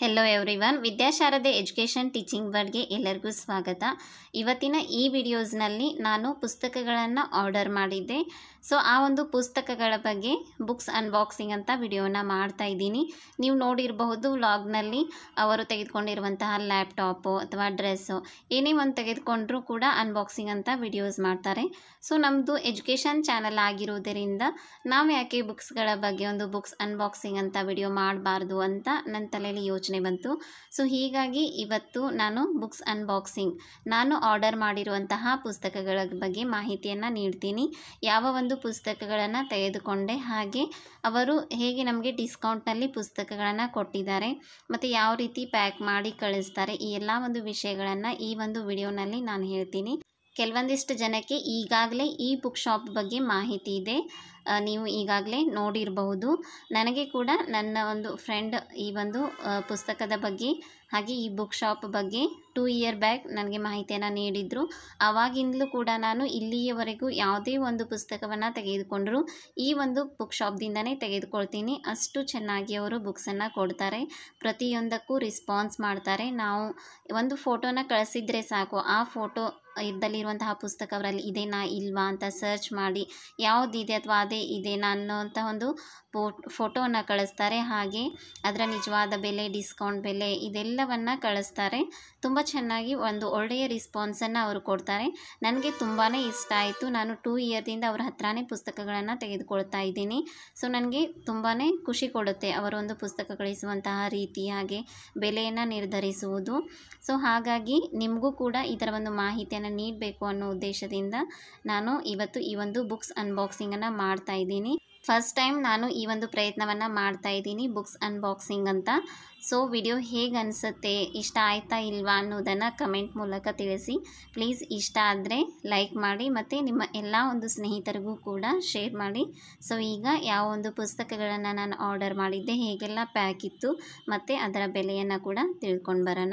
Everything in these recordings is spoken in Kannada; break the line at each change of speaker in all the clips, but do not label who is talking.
hello everyone Vidyasharade education teaching ವರ್ಡ್ಗೆ ಎಲ್ಲರಿಗೂ ಸ್ವಾಗತ ಇವತ್ತಿನ ಈ ವಿಡಿಯೋಸ್ನಲ್ಲಿ ನಾನು ಪುಸ್ತಕಗಳನ್ನು ಆರ್ಡರ್ ಮಾಡಿದ್ದೆ ಸೊ ಆ ಒಂದು ಪುಸ್ತಕಗಳ ಬಗ್ಗೆ ಬುಕ್ಸ್ ಅನ್ಬಾಕ್ಸಿಂಗ್ ಅಂತ ವಿಡಿಯೋನ ಮಾಡ್ತಾ ಇದ್ದೀನಿ ನೀವು ನೋಡಿರಬಹುದು ವ್ಲಾಗ್ನಲ್ಲಿ ಅವರು ತೆಗೆದುಕೊಂಡಿರುವಂತಹ ಲ್ಯಾಪ್ಟಾಪು ಅಥವಾ ಡ್ರೆಸ್ಸು ಏನೇ ಒಂದು ತೆಗೆದುಕೊಂಡ್ರೂ ಕೂಡ ಅನ್ಬಾಕ್ಸಿಂಗ್ ಅಂತ ವಿಡಿಯೋಸ್ ಮಾಡ್ತಾರೆ ಸೊ ನಮ್ಮದು ಎಜುಕೇಷನ್ ಚಾನಲ್ ಆಗಿರೋದರಿಂದ ನಾವು ಯಾಕೆ ಬುಕ್ಸ್ಗಳ ಬಗ್ಗೆ ಒಂದು ಬುಕ್ಸ್ ಅನ್ಬಾಕ್ಸಿಂಗ್ ಅಂತ ವಿಡಿಯೋ ಮಾಡಬಾರ್ದು ಅಂತ ನನ್ನ ತಲೆಯಲ್ಲಿ ಯೋಚನೆ ಬಂತು ಸೊ ಹೀಗಾಗಿ ಇವತ್ತು ನಾನು ಬುಕ್ಸ್ ಅನ್ಬಾಕ್ಸಿಂಗ್ ನಾನು ಆರ್ಡರ್ ಮಾಡಿರುವಂತಹ ಪುಸ್ತಕಗಳ ಬಗ್ಗೆ ಮಾಹಿತಿಯನ್ನು ನೀಡ್ತೀನಿ ಯಾವ ಒಂದು ಪುಸ್ತಕಗಳನ್ನು ತೆಗೆದುಕೊಂಡೆ ಹಾಗೆ ಅವರು ಹೇಗೆ ನಮಗೆ ಡಿಸ್ಕೌಂಟ್ನಲ್ಲಿ ಪುಸ್ತಕಗಳನ್ನು ಕೊಟ್ಟಿದ್ದಾರೆ ಮತ್ತು ಯಾವ ರೀತಿ ಪ್ಯಾಕ್ ಮಾಡಿ ಕಳಿಸ್ತಾರೆ ಈ ಎಲ್ಲ ಒಂದು ವಿಷಯಗಳನ್ನು ಈ ಒಂದು ವಿಡಿಯೋನಲ್ಲಿ ನಾನು ಹೇಳ್ತೀನಿ ಕೆಲವೊಂದಿಷ್ಟು ಜನಕ್ಕೆ ಈಗಾಗಲೇ ಈ ಬುಕ್ ಶಾಪ್ ಬಗ್ಗೆ ಮಾಹಿತಿ ಇದೆ ಆ, ನೀವು ಈಗಾಗಲೇ ನೋಡಿರಬಹುದು ನನಗೆ ಕೂಡ ನನ್ನ ಒಂದು ಫ್ರೆಂಡ್ ಈ ಒಂದು ಆ, ಪುಸ್ತಕದ ಬಗ್ಗೆ ಹಾಗೆ ಈ ಬುಕ್ ಶಾಪ್ ಬಗ್ಗೆ ಟೂ ಇಯರ್ ಬ್ಯಾಕ್ ನನಗೆ ಮಾಹಿತಿಯನ್ನು ನೀಡಿದರು ಆವಾಗಿಂದಲೂ ಕೂಡ ನಾನು ಇಲ್ಲಿಯವರೆಗೂ ಯಾವುದೇ ಒಂದು ಪುಸ್ತಕವನ್ನು ತೆಗೆದುಕೊಂಡರೂ ಈ ಒಂದು ಬುಕ್ ಶಾಪ್ದಿಂದನೇ ತೆಗೆದುಕೊಳ್ತೀನಿ ಅಷ್ಟು ಚೆನ್ನಾಗಿ ಅವರು ಬುಕ್ಸನ್ನು ಕೊಡ್ತಾರೆ ಪ್ರತಿಯೊಂದಕ್ಕೂ ರಿಸ್ಪಾನ್ಸ್ ಮಾಡ್ತಾರೆ ನಾವು ಒಂದು ಫೋಟೋನ ಕಳಿಸಿದ್ರೆ ಸಾಕು ಆ ಫೋಟೋ ಇದ್ದಲ್ಲಿರುವಂತಹ ಪುಸ್ತಕ ಅವರಲ್ಲಿ ಇದೆನಾ ಇಲ್ವಾ ಅಂತ ಸರ್ಚ್ ಮಾಡಿ ಯಾವುದಿದೆ ಅಥವಾ ಅದೇ ಇದೆನಾ ಅನ್ನೋಂಥ ಒಂದು ಫೋಟೋನ ಕಳಿಸ್ತಾರೆ ಹಾಗೆ ಅದರ ನಿಜವಾದ ಬೆಲೆ ಡಿಸ್ಕೌಂಟ್ ಬೆಲೆ ಇದೆಲ್ಲವನ್ನು ಕಳಿಸ್ತಾರೆ ತುಂಬ ಚೆನ್ನಾಗಿ ಒಂದು ಒಳ್ಳೆಯ ರಿಸ್ಪಾನ್ಸನ್ನು ಅವರು ಕೊಡ್ತಾರೆ ನನಗೆ ತುಂಬಾ ಇಷ್ಟ ಆಯಿತು ನಾನು ಟೂ ಇಯರ್ದಿಂದ ಅವ್ರ ಹತ್ರನೇ ಪುಸ್ತಕಗಳನ್ನು ತೆಗೆದುಕೊಳ್ತಾ ಇದ್ದೀನಿ ಸೊ ನನಗೆ ತುಂಬಾ ಖುಷಿ ಕೊಡುತ್ತೆ ಅವರೊಂದು ಪುಸ್ತಕ ಕಳಿಸುವಂತಹ ರೀತಿ ಹಾಗೆ ಬೆಲೆಯನ್ನು ನಿರ್ಧರಿಸುವುದು ಸೊ ಹಾಗಾಗಿ ನಿಮಗೂ ಕೂಡ ಇದರ ಒಂದು ಮಾಹಿತಿಯನ್ನು ನೀಡಬೇಕು ಅನ್ನೋ ಉದ್ದೇಶದಿಂದ ನಾನು ಇವತ್ತು ಈ ಒಂದು ಬುಕ್ಸ್ ಅನ್ಬಾಕ್ಸಿಂಗನ್ನು ಮಾಡ್ತಾ ಇದ್ದೀನಿ ಫಸ್ಟ್ ಟೈಮ್ ನಾನು ಈ ಒಂದು ಪ್ರಯತ್ನವನ್ನು ಮಾಡ್ತಾ ಇದ್ದೀನಿ ಬುಕ್ಸ್ ಅನ್ಬಾಕ್ಸಿಂಗ್ ಅಂತ ಸೊ ವಿಡಿಯೋ ಹೇಗೆ ಅನಿಸುತ್ತೆ ಇಷ್ಟ ಆಯ್ತಾ ಇಲ್ವಾ ಅನ್ನೋದನ್ನು ಕಮೆಂಟ್ ಮೂಲಕ ತಿಳಿಸಿ ಪ್ಲೀಸ್ ಇಷ್ಟ ಆದರೆ ಲೈಕ್ ಮಾಡಿ ಮತ್ತು ನಿಮ್ಮ ಎಲ್ಲ ಒಂದು ಸ್ನೇಹಿತರಿಗೂ ಕೂಡ ಶೇರ್ ಮಾಡಿ ಸೊ ಈಗ ಯಾವ ಒಂದು ಪುಸ್ತಕಗಳನ್ನು ನಾನು ಆರ್ಡರ್ ಮಾಡಿದ್ದೆ ಹೇಗೆಲ್ಲ ಪ್ಯಾಕ್ ಇತ್ತು ಮತ್ತು ಅದರ ಬೆಲೆಯನ್ನು ಕೂಡ ತಿಳ್ಕೊಂಡು ಬರೋಣ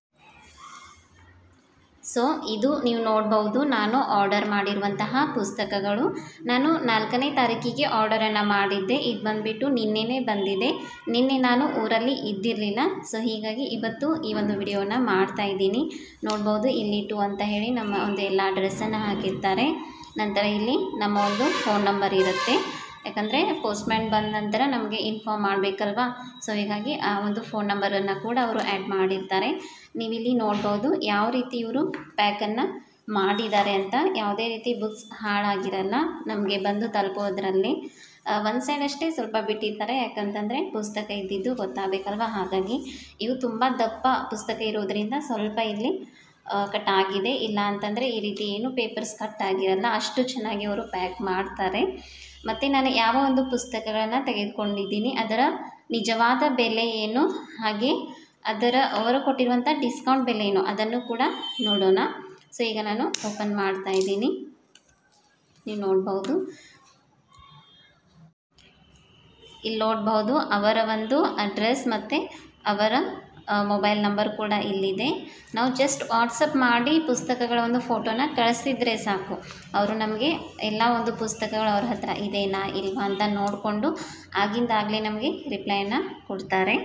ಸೊ ಇದು ನೀವು ನೋಡ್ಬೋದು ನಾನು ಆರ್ಡರ್ ಮಾಡಿರುವಂತಹ ಪುಸ್ತಕಗಳು ನಾನು ನಾಲ್ಕನೇ ತಾರೀಕಿಗೆ ಆರ್ಡರನ್ನು ಮಾಡಿದ್ದೆ ಇದು ಬಂದುಬಿಟ್ಟು ನಿನ್ನೆನೇ ಬಂದಿದೆ ನಿನ್ನೆ ನಾನು ಊರಲ್ಲಿ ಇದ್ದಿರಲಿಲ್ಲ ಸೊ ಹೀಗಾಗಿ ಇವತ್ತು ಈ ಒಂದು ವಿಡಿಯೋನ ಮಾಡ್ತಾ ಇದ್ದೀನಿ ನೋಡ್ಬೋದು ಇಲ್ಲಿ ಟು ಅಂತ ಹೇಳಿ ನಮ್ಮ ಒಂದು ಎಲ್ಲ ಅಡ್ರೆಸ್ಸನ್ನು ಹಾಕಿರ್ತಾರೆ ನಂತರ ಇಲ್ಲಿ ನಮ್ಮ ಒಂದು ಫೋನ್ ನಂಬರ್ ಇರುತ್ತೆ ಯಾಕಂದರೆ ಪೋಸ್ಟ್ಮ್ಯಾನ್ ಬಂದ ನಂತರ ನಮಗೆ ಇನ್ಫಾರ್ಮ್ ಮಾಡಬೇಕಲ್ವಾ ಸೊ ಹೀಗಾಗಿ ಆ ಒಂದು ಫೋನ್ ನಂಬರನ್ನು ಕೂಡ ಅವರು ಆ್ಯಡ್ ಮಾಡಿರ್ತಾರೆ ನೀವಿಲ್ಲಿ ನೋಡ್ಬೋದು ಯಾವ ರೀತಿ ಇವರು ಪ್ಯಾಕನ್ನು ಮಾಡಿದ್ದಾರೆ ಅಂತ ಯಾವುದೇ ರೀತಿ ಬುಕ್ಸ್ ಹಾಳಾಗಿರಲ್ಲ ನಮಗೆ ಬಂದು ತಲುಪೋದ್ರಲ್ಲಿ ಒಂದು ಸೈಡ್ ಅಷ್ಟೇ ಸ್ವಲ್ಪ ಬಿಟ್ಟಿರ್ತಾರೆ ಯಾಕಂತಂದರೆ ಪುಸ್ತಕ ಇದ್ದಿದ್ದು ಗೊತ್ತಾಗಬೇಕಲ್ವ ಹಾಗಾಗಿ ಇವು ತುಂಬ ದಪ್ಪ ಪುಸ್ತಕ ಇರೋದ್ರಿಂದ ಸ್ವಲ್ಪ ಇಲ್ಲಿ ಕಟ್ ಆಗಿದೆ ಇಲ್ಲ ಅಂತಂದರೆ ಈ ರೀತಿ ಏನು ಪೇಪರ್ಸ್ ಕಟ್ ಆಗಿರಲ್ಲ ಅಷ್ಟು ಚೆನ್ನಾಗಿ ಅವರು ಪ್ಯಾಕ್ ಮಾಡ್ತಾರೆ ಮತ್ತು ನಾನು ಯಾವ ಒಂದು ಪುಸ್ತಕಗಳನ್ನು ತೆಗೆದುಕೊಂಡಿದ್ದೀನಿ ಅದರ ನಿಜವಾದ ಬೆಲೆ ಏನು ಹಾಗೆ ಅದರ ಅವರು ಕೊಟ್ಟಿರುವಂಥ ಡಿಸ್ಕೌಂಟ್ ಬೆಲೆ ಏನು ಅದನ್ನು ಕೂಡ ನೋಡೋಣ ಸೊ ಈಗ ನಾನು ಓಪನ್ ಮಾಡ್ತಾ ಇದ್ದೀನಿ ನೀವು ನೋಡ್ಬೋದು ಇಲ್ಲಿ ನೋಡ್ಬೋದು ಅವರ ಒಂದು ಅಡ್ರೆಸ್ ಮತ್ತು ಅವರ ಮೊಬೈಲ್ ನಂಬರ್ ಕೂಡ ಇಲ್ಲಿದೆ ನಾವು ಜಸ್ಟ್ ವಾಟ್ಸಪ್ ಮಾಡಿ ಪುಸ್ತಕಗಳ ಒಂದು ಫೋಟೋನ ಕಳಿಸಿದ್ರೆ ಸಾಕು ಅವರು ನಮಗೆ ಎಲ್ಲ ಒಂದು ಪುಸ್ತಕಗಳು ಅವ್ರ ಹತ್ರ ಇದೆನಾ ಇಲ್ವಾ ಅಂತ ನೋಡಿಕೊಂಡು ಆಗಿಂದಾಗಲೇ ನಮಗೆ ರಿಪ್ಲೈನ ಕೊಡ್ತಾರೆ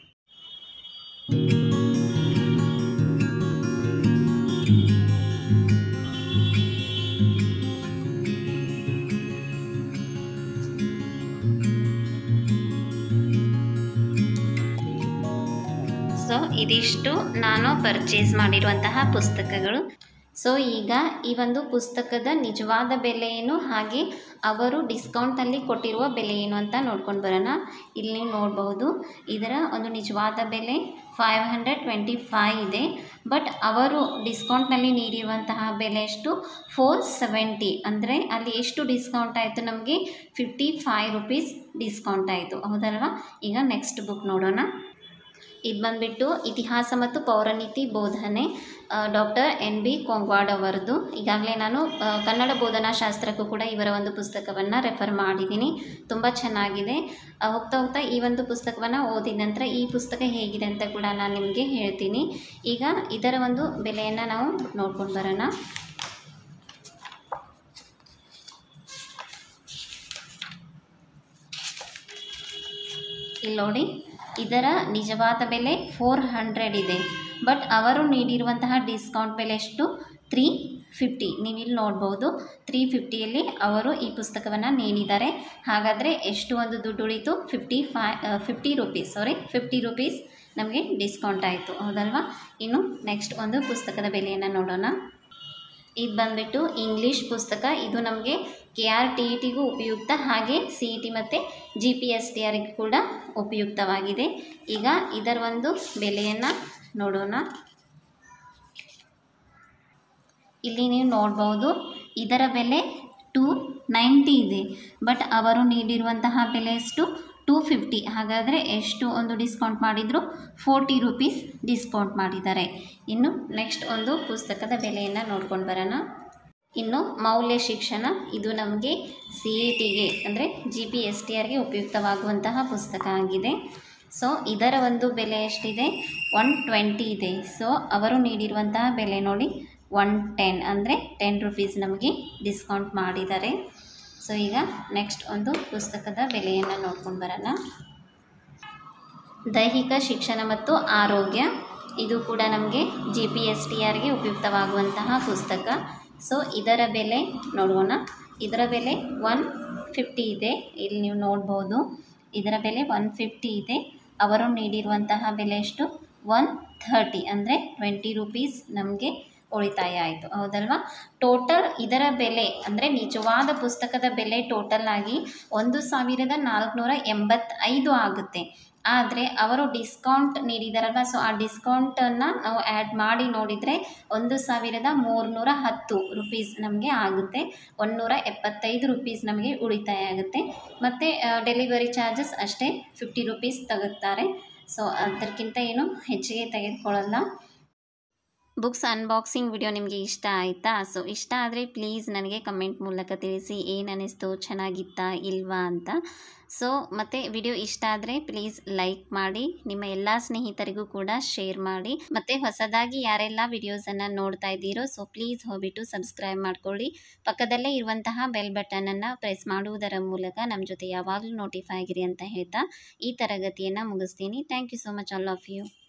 ಸೊ ಇದಿಷ್ಟು ನಾನು ಪರ್ಚೇಸ್ ಮಾಡಿರುವಂತಹ ಪುಸ್ತಕಗಳು ಸೊ ಈಗ ಈ ಒಂದು ಪುಸ್ತಕದ ನಿಜವಾದ ಬೆಲೆ ಏನು ಹಾಗೆ ಅವರು ಡಿಸ್ಕೌಂಟಲ್ಲಿ ಕೊಟ್ಟಿರುವ ಬೆಲೆ ಏನು ಅಂತ ನೋಡ್ಕೊಂಡು ಬರೋಣ ಇಲ್ಲಿ ನೀವು ನೋಡ್ಬೋದು ಇದರ ಒಂದು ನಿಜವಾದ ಬೆಲೆ ಫೈವ್ ಹಂಡ್ರೆಡ್ ಟ್ವೆಂಟಿ ಫೈ ಇದೆ ಬಟ್ ಅವರು ಡಿಸ್ಕೌಂಟ್ನಲ್ಲಿ ನೀಡಿರುವಂತಹ ಬೆಲೆ ಎಷ್ಟು ಫೋರ್ ಸೆವೆಂಟಿ ಅಂದರೆ ಅಲ್ಲಿ ಎಷ್ಟು ಡಿಸ್ಕೌಂಟ್ ಆಯಿತು ನಮಗೆ ಫಿಫ್ಟಿ ಫೈವ್ ರುಪೀಸ್ ಡಿಸ್ಕೌಂಟ್ ಆಯಿತು ಹೌದಲ್ವಾ ಈಗ ನೆಕ್ಸ್ಟ್ ಬುಕ್ ನೋಡೋಣ ಇದು ಬಂದುಬಿಟ್ಟು ಇತಿಹಾಸ ಮತ್ತು ಪೌರನೀತಿ ಬೋಧನೆ ಡಾಕ್ಟರ್ ಎನ್ ಬಿ ಕೊಂಗ್ವಾಡ್ ಅವರದು ಈಗಾಗಲೇ ನಾನು ಆ, ಕನ್ನಡ ಬೋಧನಾ ಶಾಸ್ತ್ರಕ್ಕೂ ಕೂಡ ಇವರ ಒಂದು ಪುಸ್ತಕವನ್ನು ರೆಫರ್ ಮಾಡಿದ್ದೀನಿ ತುಂಬ ಚೆನ್ನಾಗಿದೆ ಆ, ಹೋಗ್ತಾ ಹೋಗ್ತಾ ಈ ಒಂದು ಪುಸ್ತಕವನ್ನು ಓದಿದ ನಂತರ ಈ ಪುಸ್ತಕ ಹೇಗಿದೆ ಅಂತ ಕೂಡ ನಾನು ನಿಮಗೆ ಹೇಳ್ತೀನಿ ಈಗ ಇದರ ಒಂದು ಬೆಲೆಯನ್ನು ನಾವು ನೋಡ್ಕೊಂಡು ಬರೋಣ ಇಲ್ಲಿ ನೋಡಿ ಇದರ ನಿಜವಾದ ಬೆಲೆ ಫೋರ್ ಹಂಡ್ರೆಡ್ ಇದೆ ಬಟ್ ಅವರು ನೀಡಿರುವಂತಹ ಡಿಸ್ಕೌಂಟ್ ಬೆಲೆ ಎಷ್ಟು ತ್ರೀ ಫಿಫ್ಟಿ ನೀವು ಇಲ್ಲಿ ನೋಡ್ಬೋದು ತ್ರೀ ಫಿಫ್ಟಿಯಲ್ಲಿ ಅವರು ಈ ಪುಸ್ತಕವನ್ನು ನೀಡಿದ್ದಾರೆ ಹಾಗಾದರೆ ಎಷ್ಟು ಒಂದು ದುಡ್ಡು ಉಳಿತು fifty five fifty rupees sorry fifty rupees ನಮಗೆ ಡಿಸ್ಕೌಂಟ್ ಆಯಿತು ಹೌದಲ್ವಾ ಇನ್ನು ನೆಕ್ಸ್ಟ್ ಒಂದು ಪುಸ್ತಕದ ಬೆಲೆಯನ್ನು ನೋಡೋಣ ಇದು ಬಂದುಬಿಟ್ಟು ಇಂಗ್ಲೀಷ್ ಪುಸ್ತಕ ಇದು ನಮಗೆ ಕೆ ಆರ್ ಟಿ ಇ ಟಿಗೂ ಉಪಯುಕ್ತ ಹಾಗೆ ಸಿ ಇ ಟಿ ಮತ್ತು ಜಿ ಪಿ ಎಸ್ ಟಿ ಆರ್ಗೆ ಕೂಡ ಉಪಯುಕ್ತವಾಗಿದೆ ಈಗ ಇದರ ಒಂದು ಬೆಲೆಯನ್ನು ನೋಡೋಣ ಇಲ್ಲಿ ನೀವು ನೋಡ್ಬೋದು ಇದರ ಬೆಲೆ ಟು ನೈಂಟಿ ಇದೆ ಬಟ್ ಅವರು ನೀಡಿರುವಂತಹ ಬೆಲೆ ಎಷ್ಟು ಟೂ ಫಿಫ್ಟಿ ಹಾಗಾದರೆ ಎಷ್ಟು ಒಂದು ಡಿಸ್ಕೌಂಟ್ ಮಾಡಿದರು ಫೋರ್ಟಿ ರುಪೀಸ್ ಡಿಸ್ಕೌಂಟ್ ಮಾಡಿದ್ದಾರೆ ಇನ್ನು ನೆಕ್ಸ್ಟ್ ಒಂದು ಪುಸ್ತಕದ ಬೆಲೆಯನ್ನು ನೋಡ್ಕೊಂಡು ಬರೋಣ ಇನ್ನು ಮೌಲ್ಯ ಶಿಕ್ಷಣ ಇದು ನಮಗೆ ಸಿ ಇ ಟಿಗೆ ಅಂದರೆ ಜಿ ಪಿ ಎಸ್ ಟಿ ಆರ್ಗೆ ಉಪಯುಕ್ತವಾಗುವಂತಹ ಪುಸ್ತಕ ಆಗಿದೆ ಸೊ ಇದರ ಒಂದು ಬೆಲೆ ಎಷ್ಟಿದೆ ಒನ್ ಟ್ವೆಂಟಿ ಇದೆ ಸೊ ಅವರು ನೀಡಿರುವಂತಹ ಬೆಲೆ ನೋಡಿ ಒನ್ ಟೆನ್ ಅಂದರೆ ಟೆನ್ ರುಪೀಸ್ ನಮಗೆ ಡಿಸ್ಕೌಂಟ್ ಮಾಡಿದ್ದಾರೆ ಸೊ ಈಗ ನೆಕ್ಸ್ಟ್ ಒಂದು ಪುಸ್ತಕದ ಬೆಲೆಯನ್ನು ನೋಡ್ಕೊಂಡು ಬರೋಣ ದೈಹಿಕ ಶಿಕ್ಷಣ ಮತ್ತು ಆರೋಗ್ಯ ಇದು ಕೂಡ ನಮಗೆ ಜಿ ಪಿ ಎಸ್ ಟಿ ಆರ್ಗೆ ಉಪಯುಕ್ತವಾಗುವಂತಹ ಪುಸ್ತಕ ಸೊ ಇದರ ಬೆಲೆ ನೋಡೋಣ ಇದರ ಬೆಲೆ ಒನ್ ಫಿಫ್ಟಿ ಇದೆ ಇಲ್ಲಿ ನೀವು ನೋಡ್ಬೋದು ಇದರ ಬೆಲೆ ಒನ್ ಫಿಫ್ಟಿ ಇದೆ ಅವರು ನೀಡಿರುವಂತಹ ಬೆಲೆ ಎಷ್ಟು ಒನ್ ಥರ್ಟಿ ಅಂದರೆ ಟ್ವೆಂಟಿ ರುಪೀಸ್ ನಮಗೆ ಉಳಿತಾಯ ಆಯಿತು ಹೌದಲ್ವಾ ಟೋಟಲ್ ಇದರ ಬೆಲೆ ಅಂದರೆ ನಿಜವಾದ ಪುಸ್ತಕದ ಬೆಲೆ ಟೋಟಲ್ ಆಗಿ ಒಂದು ಸಾವಿರದ ನಾಲ್ಕುನೂರ ಎಂಬತ್ತೈದು ಆಗುತ್ತೆ ಆದರೆ ಅವರು ಡಿಸ್ಕೌಂಟ್ ನೀಡಿದಾರಲ್ವ ಸೊ ಆ ಡಿಸ್ಕೌಂಟನ್ನು ನಾವು ಆ್ಯಡ್ ಮಾಡಿ ನೋಡಿದರೆ ಒಂದು ಸಾವಿರದ ಮೂರುನೂರ ಹತ್ತು ರುಪೀಸ್ ನಮಗೆ ಆಗುತ್ತೆ ಒಂದುನೂರ ಎಪ್ಪತ್ತೈದು ರುಪೀಸ್ ನಮಗೆ ಉಳಿತಾಯ ಆಗುತ್ತೆ ಮತ್ತು ಡೆಲಿವರಿ ಚಾರ್ಜಸ್ ಅಷ್ಟೇ ಫಿಫ್ಟಿ ರುಪೀಸ್ ತಗುತ್ತಾರೆ ಸೊ ಅದಕ್ಕಿಂತ ಏನು ಹೆಚ್ಚಿಗೆ ತೆಗೆದುಕೊಳ್ಳಲ್ಲ ಬುಕ್ಸ್ ಅನ್ಬಾಕ್ಸಿಂಗ್ ವಿಡಿಯೋ ನಿಮಗೆ ಇಷ್ಟ ಆಯಿತಾ ಸೊ ಇಷ್ಟ ಆದರೆ ಪ್ಲೀಸ್ ನನಗೆ ಕಮೆಂಟ್ ಮೂಲಕ ತಿಳಿಸಿ ಏನು ಅನ್ನಿಸ್ತು ಚೆನ್ನಾಗಿತ್ತಾ ಇಲ್ವಾ ಅಂತ ಸೊ ಮತ್ತು ವಿಡಿಯೋ ಇಷ್ಟ ಆದರೆ ಪ್ಲೀಸ್ ಲೈಕ್ ಮಾಡಿ ನಿಮ್ಮ ಎಲ್ಲ ಸ್ನೇಹಿತರಿಗೂ ಕೂಡ ಶೇರ್ ಮಾಡಿ ಮತ್ತು ಹೊಸದಾಗಿ ಯಾರೆಲ್ಲ ವಿಡಿಯೋಸನ್ನು ನೋಡ್ತಾ ಇದ್ದೀರೋ ಸೊ ಪ್ಲೀಸ್ ಹೋಗ್ಬಿಟ್ಟು ಸಬ್ಸ್ಕ್ರೈಬ್ ಮಾಡ್ಕೊಳ್ಳಿ ಪಕ್ಕದಲ್ಲೇ ಇರುವಂತಹ ಬೆಲ್ ಬಟನನ್ನು ಪ್ರೆಸ್ ಮಾಡುವುದರ ಮೂಲಕ ನಮ್ಮ ಜೊತೆ ಯಾವಾಗಲೂ ನೋಟಿಫೈ ಆಗಿರಿ ಅಂತ ಹೇಳ್ತಾ ಈ ತರಗತಿಯನ್ನು ಮುಗಿಸ್ತೀನಿ thank you so much all of you